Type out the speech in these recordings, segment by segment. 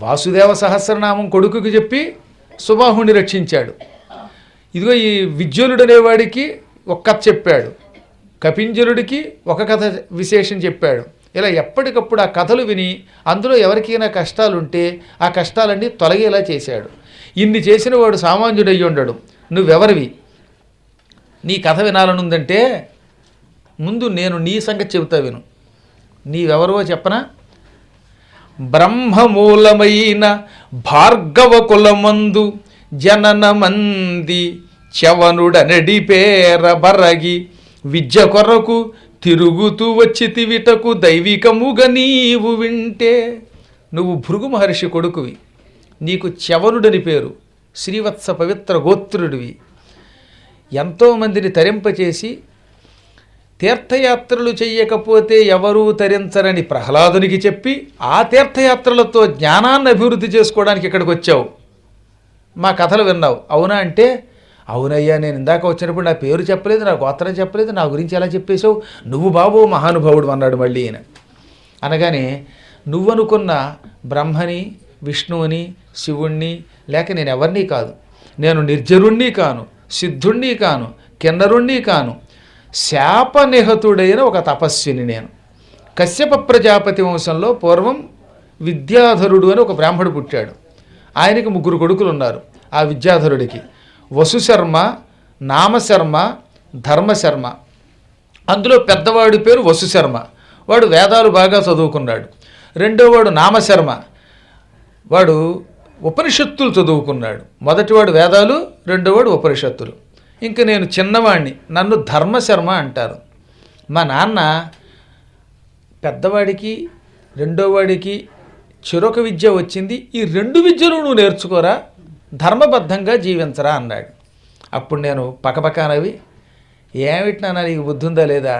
వాసుదేవ సహస్రనామం కొడుకుకి చెప్పి సుబాహుని రక్షించాడు ఇదిగో ఈ విద్యులుడు అనేవాడికి ఒక కథ చెప్పాడు కపింజలుడికి ఒక కథ విశేషం చెప్పాడు ఇలా ఎప్పటికప్పుడు ఆ కథలు విని అందులో ఎవరికైనా కష్టాలుంటే ఆ కష్టాలన్నీ తొలగేలా చేశాడు ఇన్ని చేసిన వాడు సామాన్యుడయ్యి ఉండడు నువ్వెవరివి నీ కథ వినాలనుందంటే ముందు నేను నీ సంగతి చెబుతా విను నీవెవరో చెప్పనా బ్రహ్మమూలమైన భార్గవ కులమందు జననమంది చవనుడనడి పేర బరగి విద్య కొరకు తిరుగుతూ వచ్చి తివిటకు దైవికముగ నీవు వింటే నువ్వు భృగు మహర్షి కొడుకువి నీకు చవనుడని పేరు శ్రీవత్స పవిత్ర గోత్రుడివి ఎంతోమందిని తరింపచేసి తీర్థయాత్రలు చెయ్యకపోతే ఎవరూ తరించరని ప్రహ్లాదునికి చెప్పి ఆ తీర్థయాత్రలతో జ్ఞానాన్ని అభివృద్ధి చేసుకోవడానికి ఇక్కడికి వచ్చావు మా కథలు విన్నావు అవునా అంటే అవునయ్యా నేను ఇందాక వచ్చినప్పుడు నా పేరు చెప్పలేదు నా గోత్రం చెప్పలేదు నా గురించి ఎలా చెప్పేశావు నువ్వు బాబు మహానుభావుడు అన్నాడు మళ్ళీ ఈయన అనగానే నువ్వనుకున్న బ్రహ్మని విష్ణువుని శివుణ్ణి లేక నేను ఎవరినీ కాదు నేను నిర్జరుణ్ణి కాను సిద్ధుణ్ణి కాను కిన్నరుణ్ణి కాను శాపనిహతుడైన ఒక తపస్విని నేను కశ్యప ప్రజాపతి వంశంలో పూర్వం విద్యాధరుడు అని ఒక బ్రాహ్మడు పుట్టాడు ఆయనకి ముగ్గురు కొడుకులు ఉన్నారు ఆ విద్యాధరుడికి వసుశర్మ నామశర్మ ధర్మశర్మ అందులో పెద్దవాడి పేరు వసుశర్మ వాడు వేదాలు బాగా చదువుకున్నాడు రెండోవాడు నామశర్మ వాడు ఉపనిషత్తులు చదువుకున్నాడు మొదటివాడు వేదాలు రెండోవాడు ఉపనిషత్తులు ఇంకా నేను చిన్నవాడిని నన్ను ధర్మశర్మ అంటారు మా నాన్న పెద్దవాడికి రెండోవాడికి చిరొక విద్య వచ్చింది ఈ రెండు విద్యలు నువ్వు నేర్చుకోరా ధర్మబద్ధంగా జీవించరా అన్నాడు అప్పుడు నేను పకపకానవి ఏమిటి నాన్న నీకు బుద్ధి ఉందా లేదా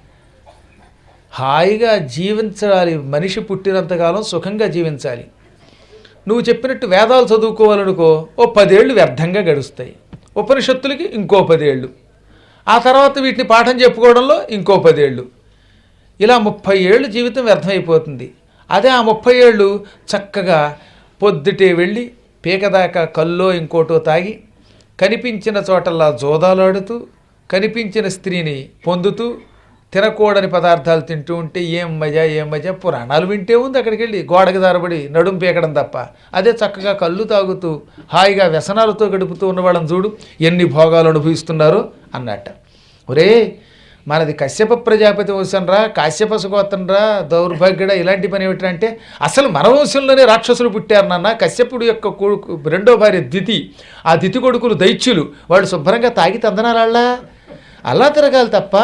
హాయిగా జీవించాలి మనిషి పుట్టినంతకాలం సుఖంగా జీవించాలి నువ్వు చెప్పినట్టు వేదాలు చదువుకోవాలనుకో ఓ పదేళ్ళు వ్యర్థంగా గడుస్తాయి ఉపనిషత్తులకి ఇంకో పదేళ్ళు ఆ తర్వాత వీటిని పాఠం చెప్పుకోవడంలో ఇంకో పదేళ్ళు ఇలా ముప్పై ఏళ్ళు జీవితం వ్యర్థమైపోతుంది అదే ఆ ముప్పై ఏళ్ళు చక్కగా పొద్దుటే వెళ్ళి పీకదాకా కల్లో ఇంకోటో తాగి కనిపించిన చోటల్లా జోదాలాడుతూ కనిపించిన స్త్రీని పొందుతూ తినకూడని పదార్థాలు తింటూ ఉంటే ఏం మజా ఏం మజా పురాణాలు వింటే ఉంది అక్కడికి వెళ్ళి గోడకి దారబడి నడుం పీకడం తప్ప అదే చక్కగా కళ్ళు తాగుతూ హాయిగా వ్యసనాలతో గడుపుతూ ఉన్న వాళ్ళని చూడు ఎన్ని భోగాలు అనుభవిస్తున్నారో అన్నట్ట ఒరే మనది కశ్యప ప్రజాపతి వంశంరా కాశ్యప సుగోత్రంరా దౌర్భాగ్యుడ ఇలాంటి పని ఏమిటంటే అసలు మన వంశంలోనే రాక్షసులు పుట్టారు నాన్న కశ్యపుడు యొక్క కొడుకు రెండో భార్య దితి ఆ దితి కొడుకులు దైత్యులు వాళ్ళు శుభ్రంగా తాగి తందనాలా అలా తిరగాలి తప్ప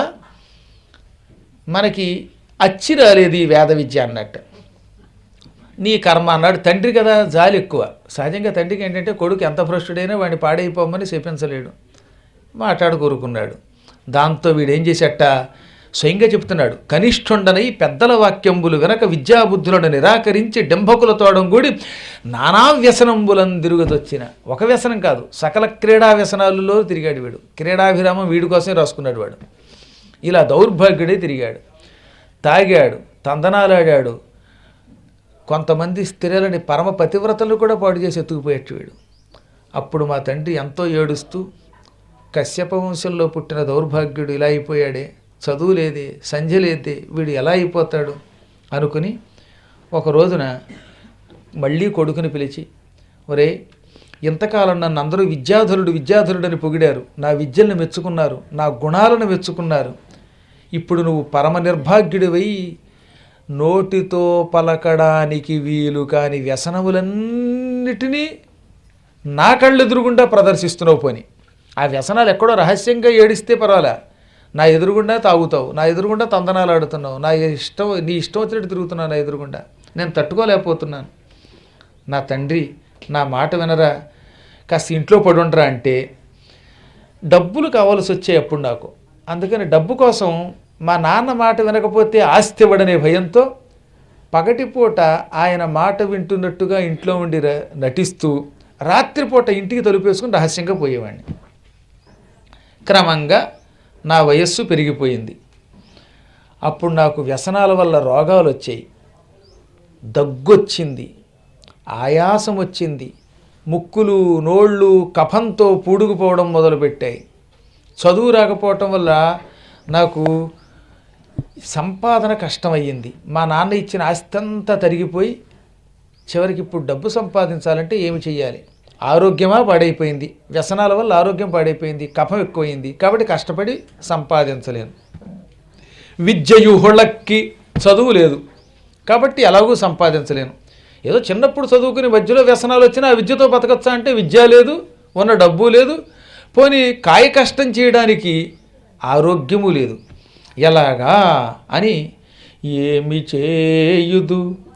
మనకి అచ్చి రాలేదు ఈ వేద విద్య అన్నట్టు నీ కర్మ అన్నాడు తండ్రి కదా జాలి ఎక్కువ సహజంగా తండ్రికి ఏంటంటే కొడుకు ఎంత భ్రష్టుడైనా వాడిని పాడైపోమని శపించలేడు మాట్లాడు కోరుకున్నాడు దాంతో వీడేం చేసేట స్వయంగా చెప్తున్నాడు కనిష్ఠుండనై పెద్దల వాక్యంబులు వెనక విద్యాబుద్ధులను నిరాకరించి డెంభకుల తోడంగూడి నానా వ్యసనంబులను తిరుగుదొచ్చిన ఒక వ్యసనం కాదు సకల క్రీడా వ్యసనాలలో తిరిగాడు వీడు క్రీడాభిరామం వీడి కోసమే రాసుకున్నాడు వాడు ఇలా దౌర్భాగ్యుడే తిరిగాడు తాగాడు తందనాలాడాడు కొంతమంది స్త్రీలని పరమ పతివ్రతలు కూడా పాడు చేసి ఎత్తుకుపోయేట్టు వీడు అప్పుడు మా తండ్రి ఎంతో ఏడుస్తూ కశ్యప వంశంలో పుట్టిన దౌర్భాగ్యుడు ఇలా అయిపోయాడే చదువు లేదే సంధ్య లేదే వీడు ఎలా అయిపోతాడు అనుకుని ఒక రోజున మళ్ళీ కొడుకుని పిలిచి ఒరే ఇంతకాలం నన్ను అందరూ విద్యాధరుడు విద్యాధరుడని పొగిడారు నా విద్యలను మెచ్చుకున్నారు నా గుణాలను మెచ్చుకున్నారు ఇప్పుడు నువ్వు పరమ నిర్భాగ్యుడివై నోటితో పలకడానికి వీలు కాని వ్యసనములన్నిటినీ నా కళ్ళు ఎదురుగుండా ప్రదర్శిస్తున్నావు పోని ఆ వ్యసనాలు ఎక్కడో రహస్యంగా ఏడిస్తే పర్వాలే నా ఎదురుగుండా తాగుతావు నా ఎదురుగుండా తందనాలు ఆడుతున్నావు నా ఇష్టం నీ ఇష్టం వచ్చినట్టు తిరుగుతున్నావు నా ఎదురుగుండా నేను తట్టుకోలేకపోతున్నాను నా తండ్రి నా మాట వినరా కాస్త ఇంట్లో పడుండరా అంటే డబ్బులు కావాల్సి వచ్చాయి అప్పుడు నాకు అందుకని డబ్బు కోసం మా నాన్న మాట వినకపోతే ఆస్తి ఇవ్వడనే భయంతో పగటిపూట ఆయన మాట వింటున్నట్టుగా ఇంట్లో ఉండి ర- నటిస్తూ రాత్రిపూట ఇంటికి తలుపేసుకుని రహస్యంగా పోయేవాడిని క్రమంగా నా వయస్సు పెరిగిపోయింది అప్పుడు నాకు వ్యసనాల వల్ల రోగాలు వచ్చాయి దగ్గొచ్చింది ఆయాసం వచ్చింది ముక్కులు నోళ్ళు కఫంతో పూడుకుపోవడం మొదలుపెట్టాయి చదువు రాకపోవటం వల్ల నాకు సంపాదన కష్టమయ్యింది మా నాన్న ఇచ్చిన ఆస్తి అంతా తరిగిపోయి చివరికి ఇప్పుడు డబ్బు సంపాదించాలంటే ఏమి చెయ్యాలి ఆరోగ్యమా పాడైపోయింది వ్యసనాల వల్ల ఆరోగ్యం పాడైపోయింది కఫం ఎక్కువైంది కాబట్టి కష్టపడి సంపాదించలేను విద్యయు హుళక్కి చదువు లేదు కాబట్టి ఎలాగూ సంపాదించలేను ఏదో చిన్నప్పుడు చదువుకుని మధ్యలో వ్యసనాలు వచ్చినా ఆ విద్యతో బతకచ్చా అంటే విద్య లేదు ఉన్న డబ్బు లేదు పోనీ కాయ కష్టం చేయడానికి ఆరోగ్యము లేదు ఎలాగా అని ఏమి చేయుదు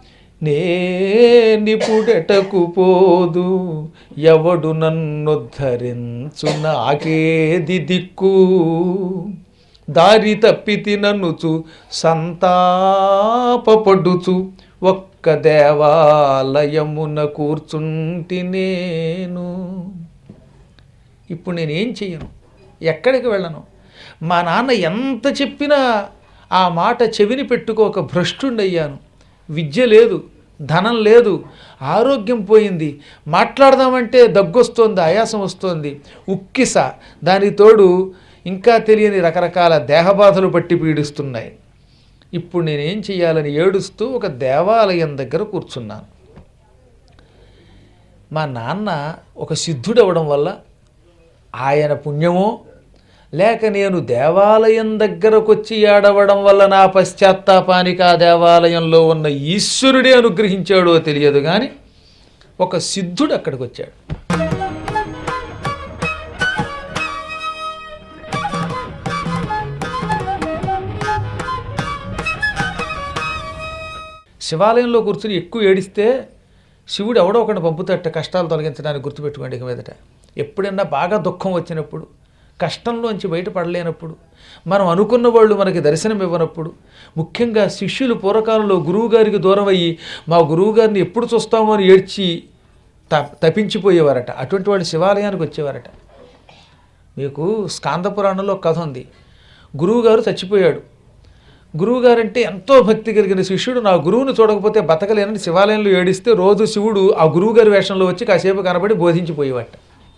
నేనిపుడెటకు పోదు ఎవడు నన్నొద్ధరించు నాకేది దిక్కు దారి తప్పితి నన్నుచు సంతాపపడుచు ఒక్క దేవాలయమున కూర్చుంటి నేను ఇప్పుడు నేనేం చెయ్యను ఎక్కడికి వెళ్ళను మా నాన్న ఎంత చెప్పినా ఆ మాట చెవిని పెట్టుకోక భ్రష్టుండయ్యాను విద్య లేదు ధనం లేదు ఆరోగ్యం పోయింది మాట్లాడదామంటే దగ్గొస్తోంది ఆయాసం వస్తోంది ఉక్కిస దానికి తోడు ఇంకా తెలియని రకరకాల దేహబాధలు పట్టి పీడిస్తున్నాయి ఇప్పుడు నేనేం చేయాలని ఏడుస్తూ ఒక దేవాలయం దగ్గర కూర్చున్నాను మా నాన్న ఒక సిద్ధుడు అవ్వడం వల్ల ఆయన పుణ్యమో లేక నేను దేవాలయం దగ్గరకు వచ్చి ఏడవడం వల్ల నా పశ్చాత్తాపానికి ఆ దేవాలయంలో ఉన్న ఈశ్వరుడే అనుగ్రహించాడో తెలియదు కానీ ఒక సిద్ధుడు అక్కడికి వచ్చాడు శివాలయంలో కూర్చుని ఎక్కువ ఏడిస్తే శివుడు ఎవడో ఒకటి పంపుతట కష్టాలు తొలగించడానికి గుర్తుపెట్టుకోండి ఇక మీదట ఎప్పుడైనా బాగా దుఃఖం వచ్చినప్పుడు కష్టంలోంచి బయటపడలేనప్పుడు మనం అనుకున్న వాళ్ళు మనకి దర్శనం ఇవ్వనప్పుడు ముఖ్యంగా శిష్యులు పూర్వకాలంలో గురువుగారికి దూరం అయ్యి మా గురువుగారిని ఎప్పుడు చూస్తామో అని ఏడ్చి త తప్పించిపోయేవారట అటువంటి వాళ్ళు శివాలయానికి వచ్చేవారట మీకు స్కాంద పురాణంలో ఒక కథ ఉంది గురువుగారు చచ్చిపోయాడు గురువుగారు అంటే ఎంతో భక్తి కలిగిన శిష్యుడు నా గురువుని చూడకపోతే బతకలేనని శివాలయంలో ఏడిస్తే రోజు శివుడు ఆ గురువుగారి వేషంలో వచ్చి కాసేపు కనబడి బోధించిపోయేవాట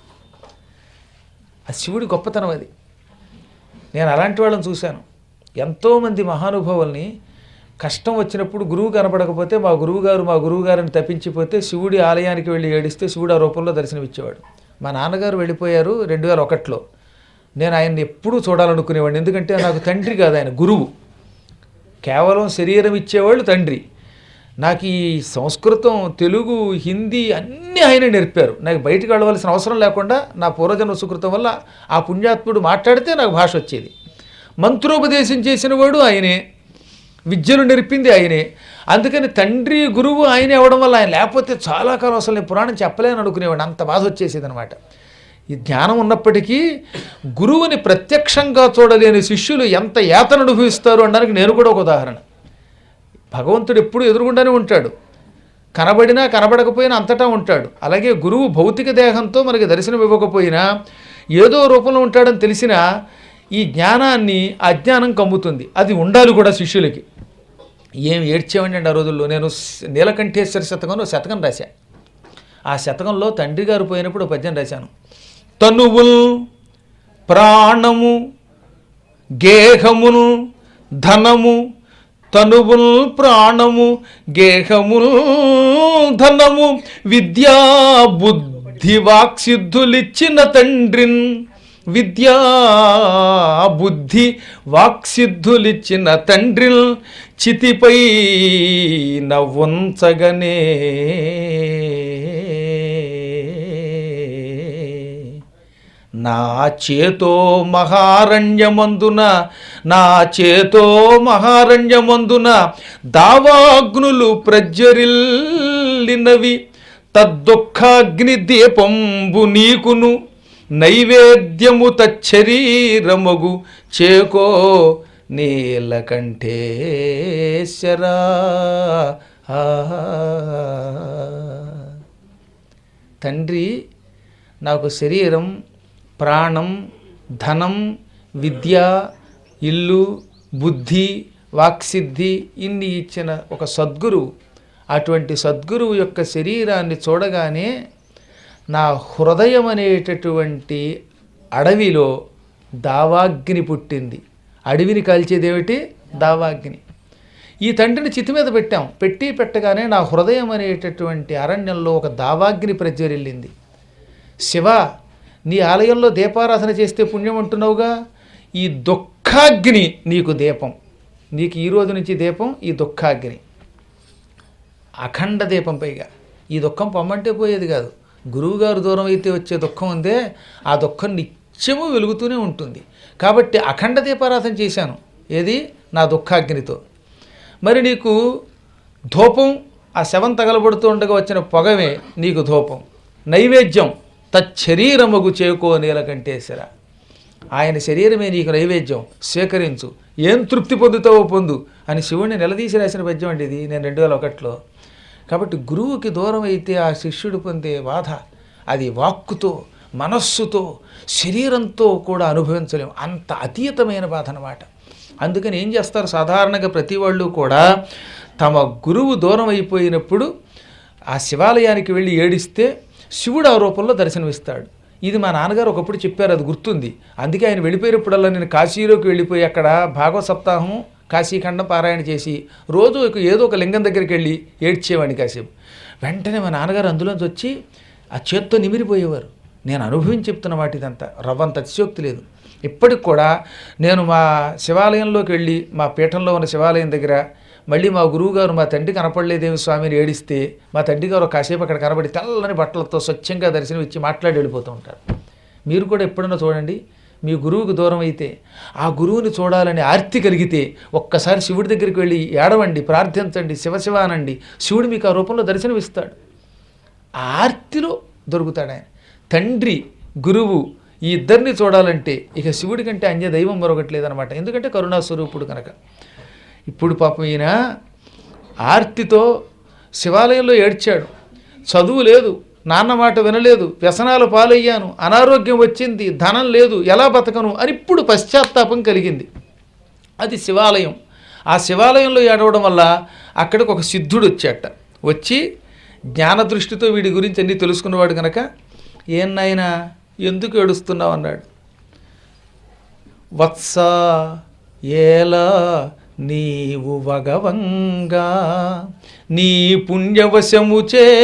ఆ శివుడి గొప్పతనం అది నేను అలాంటి వాళ్ళని చూశాను ఎంతోమంది మహానుభావుల్ని కష్టం వచ్చినప్పుడు గురువు కనపడకపోతే మా గురువుగారు మా గురువుగారిని తప్పించిపోతే శివుడి ఆలయానికి వెళ్ళి ఏడిస్తే శివుడు ఆ రూపంలో దర్శనమిచ్చేవాడు మా నాన్నగారు వెళ్ళిపోయారు రెండు వేల ఒకటిలో నేను ఆయన్ని ఎప్పుడూ చూడాలనుకునేవాడిని ఎందుకంటే నాకు తండ్రి కాదు ఆయన గురువు కేవలం శరీరం ఇచ్చేవాళ్ళు తండ్రి నాకు ఈ సంస్కృతం తెలుగు హిందీ అన్నీ ఆయన నేర్పారు నాకు బయటికి వెళ్ళవలసిన అవసరం లేకుండా నా పూర్వజన్మ సుకృతం వల్ల ఆ పుణ్యాత్ముడు మాట్లాడితే నాకు భాష వచ్చేది మంత్రోపదేశం చేసిన వాడు ఆయనే విద్యను నేర్పింది ఆయనే అందుకని తండ్రి గురువు ఆయనే అవ్వడం వల్ల ఆయన లేకపోతే చాలా కాలం అసలు నేను పురాణం చెప్పలేను అనుకునేవాడు అంత బాధ వచ్చేసేది అనమాట ఈ జ్ఞానం ఉన్నప్పటికీ గురువుని ప్రత్యక్షంగా చూడలేని శిష్యులు ఎంత యాతన అనుభవిస్తారు అనడానికి నేను కూడా ఒక ఉదాహరణ భగవంతుడు ఎప్పుడు ఎదురుగుండానే ఉంటాడు కనబడినా కనబడకపోయినా అంతటా ఉంటాడు అలాగే గురువు భౌతిక దేహంతో మనకి దర్శనం ఇవ్వకపోయినా ఏదో రూపంలో ఉంటాడని తెలిసినా ఈ జ్ఞానాన్ని అజ్ఞానం కమ్ముతుంది అది ఉండాలి కూడా శిష్యులకి ఏం ఏడ్చేవండి ఆ రోజుల్లో నేను స్- నీలకంఠేశ్వర శతకంలో శతకం రాశా ఆ శతకంలో తండ్రి గారు పోయినప్పుడు ఒక పద్యం రాశాను తనువుల్ ప్రాణము గేహమును ధనము తనువుల్ ప్రాణము గేహముల్ ధనము విద్యా బుద్ధి వాక్సిద్ధులిచ్చిన తండ్రిన్ విద్యా బుద్ధి వాక్సిద్ధులిచ్చిన తండ్రిల్ చితిపై నవ్వుంచగనే నా చేతో మహారణ్యమందున నా చేతో మహారణ్యమందున దావాగ్నులు ప్రజ్వరిల్లినవి తద్దుఃఖాగ్ని దీపంబు నీకును నైవేద్యము తచ్చరీరమగు చేకో నీలకంఠేశ్వరా ఆ. తండ్రి నాకు శరీరం ప్రాణం ధనం విద్య ఇల్లు బుద్ధి వాక్సిద్ధి ఇన్ని ఇచ్చిన ఒక సద్గురువు అటువంటి సద్గురువు యొక్క శరీరాన్ని చూడగానే నా హృదయం అనేటటువంటి అడవిలో దావాగ్ని పుట్టింది అడవిని కాల్చేదేమిటి దావాగ్ని ఈ తండ్రిని చితి మీద పెట్టాం పెట్టి పెట్టగానే నా హృదయం అనేటటువంటి అరణ్యంలో ఒక దావాగ్ని ప్రజ్వరిల్లింది శివ నీ ఆలయంలో దీపారాధన చేస్తే పుణ్యం అంటున్నావుగా ఈ దుఃఖాగ్ని నీకు దీపం నీకు ఈ రోజు నుంచి దీపం ఈ దుఃఖాగ్ని అఖండ దీపం పైగా ఈ దుఃఖం పొమ్మంటే పోయేది కాదు గురువుగారు దూరం అయితే వచ్చే దుఃఖం ఉందే ఆ దుఃఖం నిత్యము వెలుగుతూనే ఉంటుంది కాబట్టి అఖండ దీపారాధన చేశాను ఏది నా దుఃఖాగ్నితో మరి నీకు ధూపం ఆ శవం తగలబడుతూ ఉండగా వచ్చిన పొగమే నీకు ధూపం నైవేద్యం తచ్చరీరమగు చేకో నీల కంటేసరా ఆయన శరీరమే నీకు నైవేద్యం స్వీకరించు ఏం తృప్తి పొందుతావో పొందు అని శివుణ్ణి నిలదీసి రాసిన పద్యం అండి ఇది నేను రెండు వేల ఒకటిలో కాబట్టి గురువుకి దూరం అయితే ఆ శిష్యుడు పొందే బాధ అది వాక్కుతో మనస్సుతో శరీరంతో కూడా అనుభవించలేము అంత అతీతమైన బాధ అన్నమాట అందుకని ఏం చేస్తారు సాధారణంగా ప్రతి వాళ్ళు కూడా తమ గురువు దూరం అయిపోయినప్పుడు ఆ శివాలయానికి వెళ్ళి ఏడిస్తే శివుడు ఆ రూపంలో దర్శనమిస్తాడు ఇది మా నాన్నగారు ఒకప్పుడు చెప్పారు అది గుర్తుంది అందుకే ఆయన వెళ్ళిపోయినప్పుడల్లా నేను కాశీలోకి వెళ్ళిపోయి అక్కడ భాగవత సప్తాహం కాశీఖండం పారాయణ చేసి రోజు ఒక- ఏదో ఒక లింగం దగ్గరికి వెళ్ళి ఏడ్చేవాడిని కాసేపు వెంటనే మా నాన్నగారు అందులోంచి వచ్చి ఆ చేత్తో నిమిరిపోయేవారు నేను అనుభవించి చెప్తున్న వాటి ఇదంతా రవ్వంత అతిశయోక్తి లేదు ఇప్పటికి కూడా నేను మా శివాలయంలోకి వెళ్ళి మా పీఠంలో ఉన్న శివాలయం దగ్గర మళ్ళీ మా గురువుగారు మా తండ్రి కనపడలేదేమి స్వామిని ఏడిస్తే మా తండ్రి గారు కాసేపు అక్కడ కనబడి తెల్లని బట్టలతో స్వచ్ఛంగా దర్శనం ఇచ్చి మాట్లాడి వెళ్ళిపోతూ ఉంటారు మీరు కూడా ఎప్పుడన్నా చూడండి మీ గురువుకు దూరం అయితే ఆ గురువుని చూడాలని ఆర్తి కలిగితే ఒక్కసారి శివుడి దగ్గరికి వెళ్ళి ఏడవండి ప్రార్థించండి శివశివ అనండి శివుడు మీకు ఆ రూపంలో దర్శనమిస్తాడు ఆ ఆర్తిలో దొరుకుతాడు ఆయన తండ్రి గురువు ఈ ఇద్దరిని చూడాలంటే ఇక శివుడి కంటే అన్య దైవం మరొకటి లేదనమాట ఎందుకంటే కరుణాస్వరూపుడు కనుక ఇప్పుడు పాపం ఈయన ఆర్తితో శివాలయంలో ఏడ్చాడు చదువు లేదు నాన్న మాట వినలేదు వ్యసనాలు పాలయ్యాను అనారోగ్యం వచ్చింది ధనం లేదు ఎలా బతకను అని ఇప్పుడు పశ్చాత్తాపం కలిగింది అది శివాలయం ఆ శివాలయంలో ఏడవడం వల్ల అక్కడికి ఒక సిద్ధుడు వచ్చాట వచ్చి జ్ఞాన దృష్టితో వీడి గురించి అన్నీ తెలుసుకున్నవాడు కనుక ఏం నాయనా ఎందుకు ఏడుస్తున్నావు అన్నాడు వత్స ఏలా నీవు వగవంగా నీ పుణ్యవశము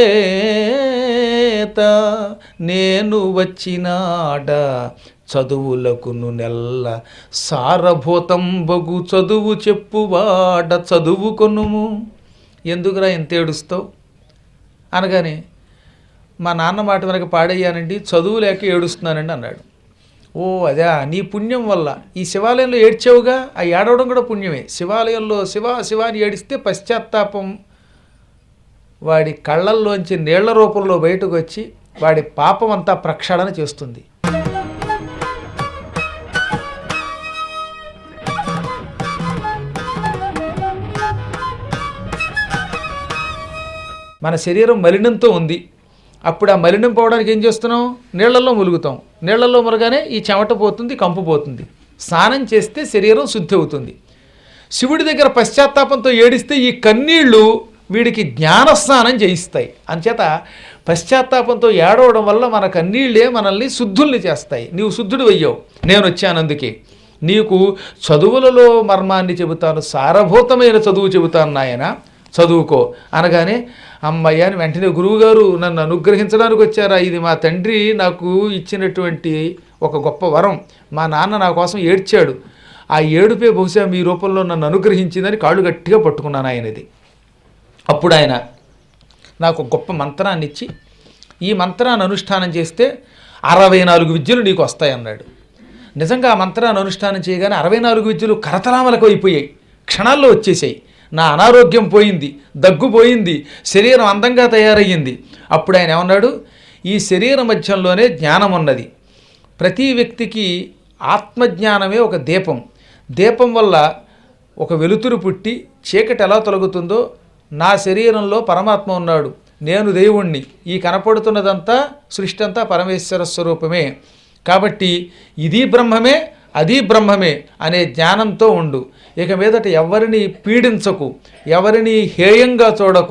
చేత నేను వచ్చినాడ చదువులకును నెల్ల సారభూతం బగు చదువు చెప్పువాడ చదువుకొనుము ఎందుకురా ఎంత ఏడుస్తావు అనగానే మా నాన్న మాట వెనక పాడయ్యానండి చదువు లేక ఏడుస్తున్నానండి అన్నాడు ఓ అదే నీ పుణ్యం వల్ల ఈ శివాలయంలో ఏడ్చావుగా ఆ ఏడవడం కూడా పుణ్యమే శివాలయంలో శివ శివ అని ఏడిస్తే పశ్చాత్తాపం వాడి కళ్ళల్లోంచి నీళ్ల రూపంలో బయటకు వచ్చి వాడి పాపం అంతా ప్రక్షాళన చేస్తుంది మన శరీరం మలినంతో ఉంది అప్పుడు ఆ మలినం పోవడానికి ఏం చేస్తున్నాం నీళ్లలో ములుగుతాం నీళ్లలో మురగానే ఈ చెమట పోతుంది కంపు పోతుంది స్నానం చేస్తే శరీరం శుద్ధి అవుతుంది శివుడి దగ్గర పశ్చాత్తాపంతో ఏడిస్తే ఈ కన్నీళ్లు వీడికి జ్ఞానస్నానం చేయిస్తాయి అంచేత పశ్చాత్తాపంతో ఏడవడం వల్ల మన కన్నీళ్ళే మనల్ని శుద్ధుల్ని చేస్తాయి నీవు శుద్ధుడు అయ్యావు నేను వచ్చాను అందుకే నీకు చదువులలో మర్మాన్ని చెబుతాను సారభూతమైన చదువు చెబుతాను నాయన చదువుకో అనగానే అమ్మయ్య అని వెంటనే గురువుగారు నన్ను అనుగ్రహించడానికి వచ్చారా ఇది మా తండ్రి నాకు ఇచ్చినటువంటి ఒక గొప్ప వరం మా నాన్న నా కోసం ఏడ్చాడు ఆ ఏడుపే బహుశా మీ రూపంలో నన్ను అనుగ్రహించిందని కాళ్ళు గట్టిగా పట్టుకున్నాను ఆయనది అప్పుడు ఆయన నాకు ఒక గొప్ప మంత్రాన్ని ఇచ్చి ఈ మంత్రాన్ని అనుష్ఠానం చేస్తే అరవై నాలుగు విద్యలు నీకు వస్తాయన్నాడు నిజంగా ఆ మంత్రాన్ని అనుష్ఠానం చేయగానే అరవై నాలుగు విద్యలు కరతలామలకు అయిపోయాయి క్షణాల్లో వచ్చేసాయి నా అనారోగ్యం పోయింది దగ్గు పోయింది శరీరం అందంగా తయారయ్యింది అప్పుడు ఆయన ఏమన్నాడు ఈ శరీర మధ్యంలోనే జ్ఞానం ఉన్నది ప్రతి వ్యక్తికి ఆత్మజ్ఞానమే ఒక దీపం దీపం వల్ల ఒక వెలుతురు పుట్టి చీకటి ఎలా తొలగుతుందో నా శరీరంలో పరమాత్మ ఉన్నాడు నేను దేవుణ్ణి ఈ కనపడుతున్నదంతా సృష్టి అంతా పరమేశ్వర స్వరూపమే కాబట్టి ఇది బ్రహ్మమే అది బ్రహ్మమే అనే జ్ఞానంతో ఉండు ఇక మీదట ఎవరిని పీడించకు ఎవరిని హేయంగా చూడకు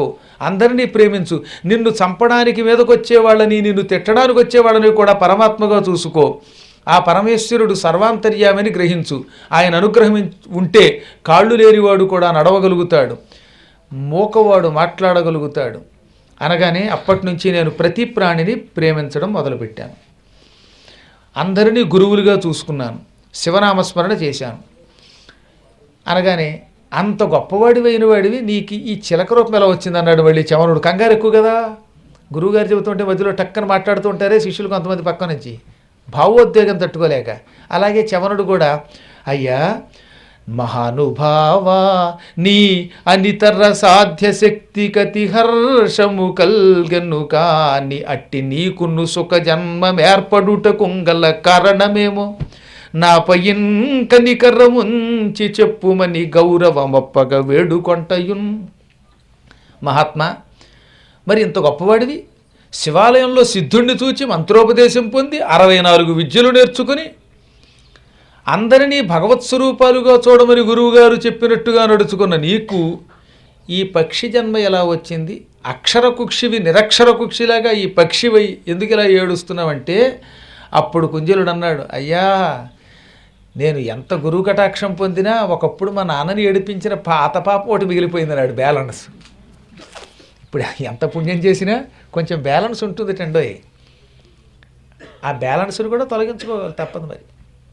అందరినీ ప్రేమించు నిన్ను చంపడానికి మీదకు వచ్చేవాళ్ళని నిన్ను తిట్టడానికి వచ్చేవాళ్ళని కూడా పరమాత్మగా చూసుకో ఆ పరమేశ్వరుడు సర్వాంతర్యామని గ్రహించు ఆయన అనుగ్రహం ఉంటే కాళ్ళు లేనివాడు కూడా నడవగలుగుతాడు మూకవాడు మాట్లాడగలుగుతాడు అనగానే అప్పటి నుంచి నేను ప్రతి ప్రాణిని ప్రేమించడం మొదలుపెట్టాను అందరినీ గురువులుగా చూసుకున్నాను శివనామస్మరణ చేశాను అనగానే అంత గొప్పవాడివైన వాడివి నీకు ఈ చిలక రూపం ఎలా వచ్చింది అన్నాడు మళ్ళీ చవనుడు కంగారు ఎక్కువ కదా గురువుగారు చెబుతుంటే మధ్యలో టక్కన మాట్లాడుతూ ఉంటారే శిష్యులు కొంతమంది పక్క నుంచి భావోద్వేగం తట్టుకోలేక అలాగే చవనుడు కూడా అయ్యా మహానుభావ నీ అనితర సాధ్య శక్తి కతి హర్షము కల్గను కాని అట్టి నీకును సుఖ జన్మమేర్పడుటకుంగల కారణమేమో నాపై కనికరముంచి చెప్పుమని గౌరవమొప్పగ వేడుకొంటయున్ మహాత్మా మరి ఇంత గొప్పవాడివి శివాలయంలో సిద్ధుణ్ణి చూచి మంత్రోపదేశం పొంది అరవై నాలుగు విద్యలు నేర్చుకుని అందరినీ భగవత్ స్వరూపాలుగా చూడమని గురువుగారు చెప్పినట్టుగా నడుచుకున్న నీకు ఈ పక్షి జన్మ ఎలా వచ్చింది అక్షర కుక్షివి నిరక్షర కుక్షిలాగా ఈ పక్షివై ఎందుకు ఇలా ఏడుస్తున్నావంటే అప్పుడు కుంజలుడు అన్నాడు అయ్యా నేను ఎంత గురువు కటాక్షం పొందినా ఒకప్పుడు మా నాన్నని ఏడిపించిన పాత పాప ఒకటి మిగిలిపోయింది అన్నాడు బ్యాలెన్స్ ఇప్పుడు ఎంత పుణ్యం చేసినా కొంచెం బ్యాలెన్స్ ఉంటుంది టండోయ్ ఆ బ్యాలెన్స్ని కూడా తొలగించుకోవాలి తప్పదు మరి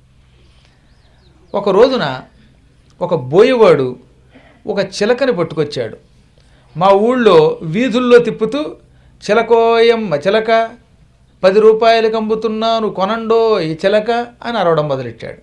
ఒక రోజున ఒక బోయవాడు ఒక చిలకని పట్టుకొచ్చాడు మా ఊళ్ళో వీధుల్లో తిప్పుతూ చిలకోయమ్మ చిలక పది రూపాయలకు అమ్ముతున్నాను కొనండో ఈ చిలక అని అరవడం మొదలెట్టాడు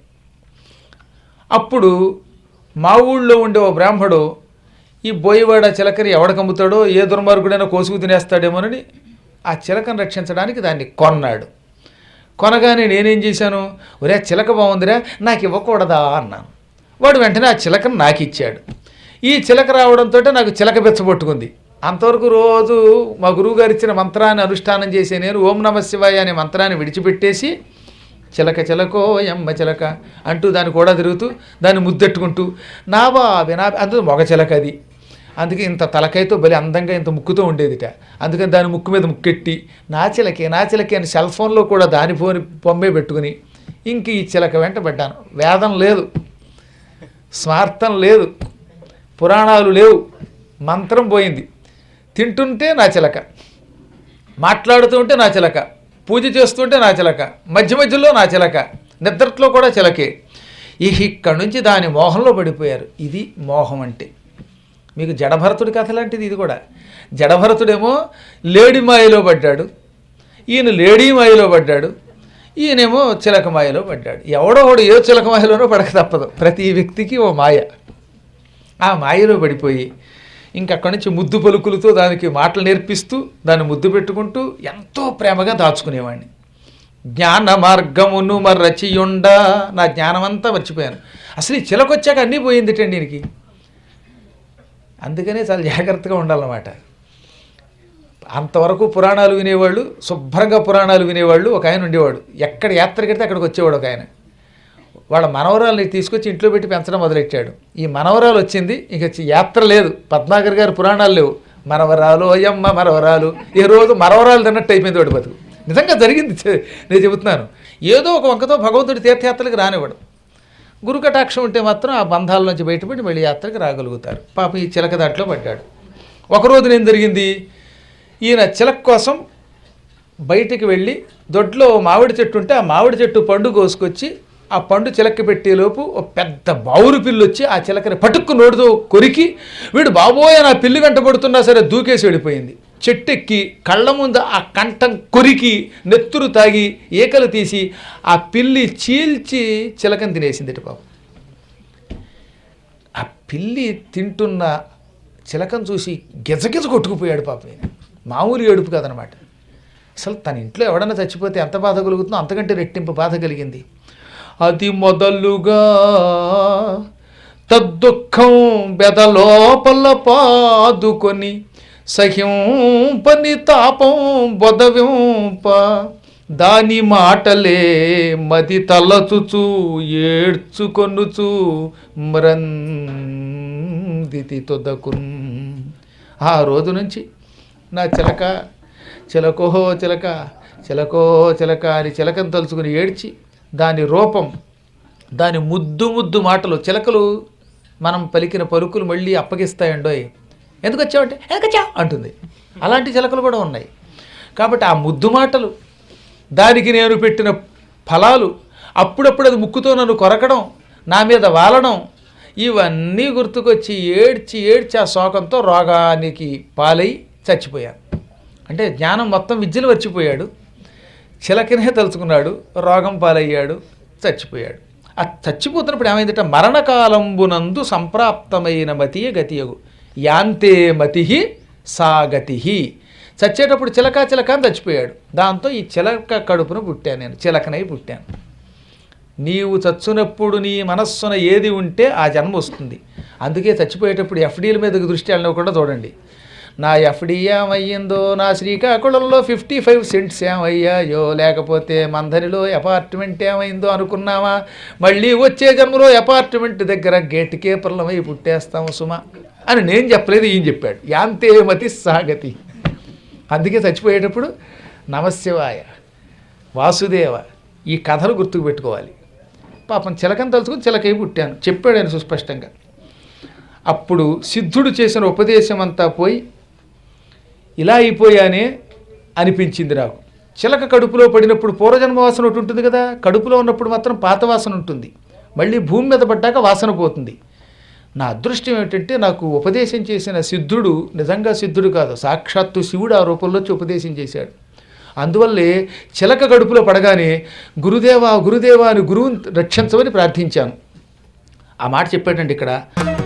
అప్పుడు మా ఊళ్ళో ఉండే ఓ బ్రాహ్మడు ఈ బోయవాడ చిలకని ఎవడికి అమ్ముతాడో ఏ దుర్మార్గుడైనా కోసుకు తినేస్తాడేమోనని ఆ చిలకను రక్షించడానికి దాన్ని కొన్నాడు కొనగానే నేనేం చేశాను ఒరే ఆ చిలక బాగుందిరా నాకు ఇవ్వకూడదా అన్నాను వాడు వెంటనే ఆ చిలకను నాకు ఇచ్చాడు ఈ చిలక రావడంతో నాకు చిలక బెచ్చబొట్టుకుంది అంతవరకు రోజు మా గురువుగారు ఇచ్చిన మంత్రాన్ని అనుష్ఠానం చేసే నేను ఓం నమ శివాయ అనే మంత్రాన్ని విడిచిపెట్టేసి చిలక చిలకో ఎమ్మ చిలక అంటూ దాన్ని కూడా తిరుగుతూ దాన్ని ముద్దెట్టుకుంటూ నా బాబే నా అందులో మొగ చిలక అది అందుకే ఇంత తలకాయతో బలి అందంగా ఇంత ముక్కుతో ఉండేదిట అందుకని దాని ముక్కు మీద ముక్కెట్టి నా చిలకే నా చిలకే అని సెల్ ఫోన్లో కూడా దాని ఫోన్ బొమ్మే పెట్టుకుని ఇంక ఈ చిలక వెంట పడ్డాను వేదం లేదు స్వార్థం లేదు పురాణాలు లేవు మంత్రం పోయింది తింటుంటే నా చిలక మాట్లాడుతూ ఉంటే నా చిలక పూజ చేస్తుంటే నా చిలక మధ్య మధ్యలో నా చిలక నిద్రట్లో కూడా చిలకే ఈ ఇక్కడి నుంచి దాని మోహంలో పడిపోయారు ఇది మోహం అంటే మీకు జడభరతుడి కథ లాంటిది ఇది కూడా జడభరతుడేమో లేడి మాయలో పడ్డాడు ఈయన లేడీ మాయలో పడ్డాడు ఈయనేమో చిలక మాయలో పడ్డాడు ఎవడో ఒకడు ఏ చిలక మాయలోనో పడక తప్పదు ప్రతి వ్యక్తికి ఓ మాయ ఆ మాయలో పడిపోయి ఇంకక్కడి నుంచి ముద్దు పలుకులతో దానికి మాటలు నేర్పిస్తూ దాన్ని ముద్దు పెట్టుకుంటూ ఎంతో ప్రేమగా దాచుకునేవాడిని జ్ఞాన మార్గమును మర్రచియుండ నా జ్ఞానమంతా మర్చిపోయాను అసలు ఈ చిలకొచ్చాక అన్నీ పోయిందిటండి దీనికి అందుకనే చాలా జాగ్రత్తగా ఉండాలన్నమాట అంతవరకు పురాణాలు వినేవాళ్ళు శుభ్రంగా పురాణాలు వినేవాళ్ళు ఒక ఆయన ఉండేవాడు ఎక్కడ యాత్రకెడితే అక్కడికి వచ్చేవాడు ఒక ఆయన వాళ్ళ మనవరాల్ని తీసుకొచ్చి ఇంట్లో పెట్టి పెంచడం మొదలెట్టాడు ఈ మనవరాలు వచ్చింది ఇక చి- యాత్ర లేదు పద్మాకర్ గారి పురాణాలు లేవు మనవరాలు అయ్యమ్మ మనవరాలు ఈ రోజు మనవరాలు తిన్నట్టు అయిపోయింది వాడి బతుకు నిజంగా జరిగింది చె- నేను చెబుతున్నాను ఏదో ఒక వంకతో భగవంతుడి తీర్థయాత్రలకు రానివ్వడు గురు కటాక్షం ఉంటే మాత్రం ఆ బంధాల నుంచి బయటపడి మళ్ళీ యాత్రకు రాగలుగుతారు పాప ఈ చిలక దాంట్లో పడ్డాడు ఒకరోజు ఏం జరిగింది ఈయన చిలక కోసం బయటికి వెళ్ళి దొడ్లో ఓ మామిడి చెట్టు ఉంటే ఆ మామిడి చెట్టు పండు కోసుకొచ్చి ఆ పండు చిలక పెట్టేలోపు ఒక పెద్ద బావురు పిల్లి వచ్చి ఆ చిలకని పటుక్కు నోటితో కొరికి వీడు బాబోయ్ నా పిల్లి వెంటబడుతున్నా సరే దూకేసి వెళ్ళిపోయింది చెట్టెక్కి కళ్ళ ముందు ఆ కంఠం కొరికి నెత్తురు తాగి ఏకలు తీసి ఆ పిల్లి చీల్చి చిలకని తినేసింది పాపం ఆ పిల్లి తింటున్న చిలకను చూసి గిజగిజ కొట్టుకుపోయాడు పాపం ఈయన. మామూలు ఏడుపు కదనమాట అసలు తన ఇంట్లో ఎవడన్నా చచ్చిపోతే ఎంత బాధ కలుగుతుందో అంతకంటే రెట్టింపు బాధ కలిగింది అది మొదలుగా తద్దుఃఖం బెదలోపల పాదుకొని సహింపని తాపం బొదవింప దాని మాటలే మది తలచుచు ఏడ్చుకొనుచు మ్రందితి తొదకున్ ఆ రోజు నుంచి నా చిలక చిలకోహో చిలక చిలకో చిలక అని చిలకను తలుచుకుని ఏడ్చి దాని రూపం దాని ముద్దు ముద్దు మాటలు చిలకలు మనం పలికిన పలుకులు మళ్ళీ అప్పగిస్తాయండోయ్ ఎందుకు వచ్చావంటే ఎందుకు వచ్చావు అంటుంది అలాంటి చిలకలు కూడా ఉన్నాయి కాబట్టి ఆ ముద్దు మాటలు దానికి నేను పెట్టిన ఫలాలు అప్పుడప్పుడు అది ముక్కుతో నన్ను కొరకడం నా మీద వాలడం ఇవన్నీ గుర్తుకొచ్చి ఏడ్చి ఏడ్చి ఆ శోకంతో రోగానికి పాలై చచ్చిపోయాను అంటే జ్ఞానం మొత్తం విద్యలు వచ్చిపోయాడు చిలకనే తలుచుకున్నాడు రోగం పాలయ్యాడు చచ్చిపోయాడు ఆ చచ్చిపోతున్నప్పుడు ఏమైందంటే మరణకాలంబునందు సంప్రాప్తమైన మతియే గతియగు యాంతే మతి సా గతి చచ్చేటప్పుడు చిలక చిలక అని చచ్చిపోయాడు దాంతో ఈ చిలక కడుపున పుట్టాను నేను చిలకనై పుట్టాను నీవు చచ్చునప్పుడు నీ మనస్సున ఏది ఉంటే ఆ జన్మ వస్తుంది అందుకే చచ్చిపోయేటప్పుడు ఎఫ్డీల మీదకి దృష్టి వెళ్ళకుండా చూడండి నా ఎఫ్డీ ఏమయ్యిందో నా శ్రీకాకుళంలో ఫిఫ్టీ ఫైవ్ సెంట్స్ ఏమయ్యాయో లేకపోతే మందరిలో అపార్ట్మెంట్ ఏమైందో అనుకున్నావా మళ్ళీ వచ్చే జన్మలో అపార్ట్మెంట్ దగ్గర గేట్ కీపర్లమై పుట్టేస్తాము సుమా అని నేను చెప్పలేదు ఈయన చెప్పాడు యాంతే మతి సాగతి అందుకే చచ్చిపోయేటప్పుడు నమశివాయ వాసుదేవ ఈ కథలు గుర్తుకు పెట్టుకోవాలి పాపం చిలకని తలుచుకుని చిలకై పుట్టాను చెప్పాడు ఆయన సుస్పష్టంగా అప్పుడు సిద్ధుడు చేసిన ఉపదేశం అంతా పోయి ఇలా అయిపోయానే అనిపించింది నాకు చిలక కడుపులో పడినప్పుడు పూర్వజన్మ వాసన ఒకటి ఉంటుంది కదా కడుపులో ఉన్నప్పుడు మాత్రం పాత వాసన ఉంటుంది మళ్ళీ భూమి మీద పడ్డాక వాసన పోతుంది నా అదృష్టం ఏమిటంటే నాకు ఉపదేశం చేసిన సిద్ధుడు నిజంగా సిద్ధుడు కాదు సాక్షాత్తు శివుడు ఆ రూపంలో వచ్చి ఉపదేశం చేశాడు అందువల్లే చిలక గడుపులో పడగానే గురుదేవా గురుదేవా అని గురువుని రక్షించమని ప్రార్థించాను ఆ మాట చెప్పాడండి ఇక్కడ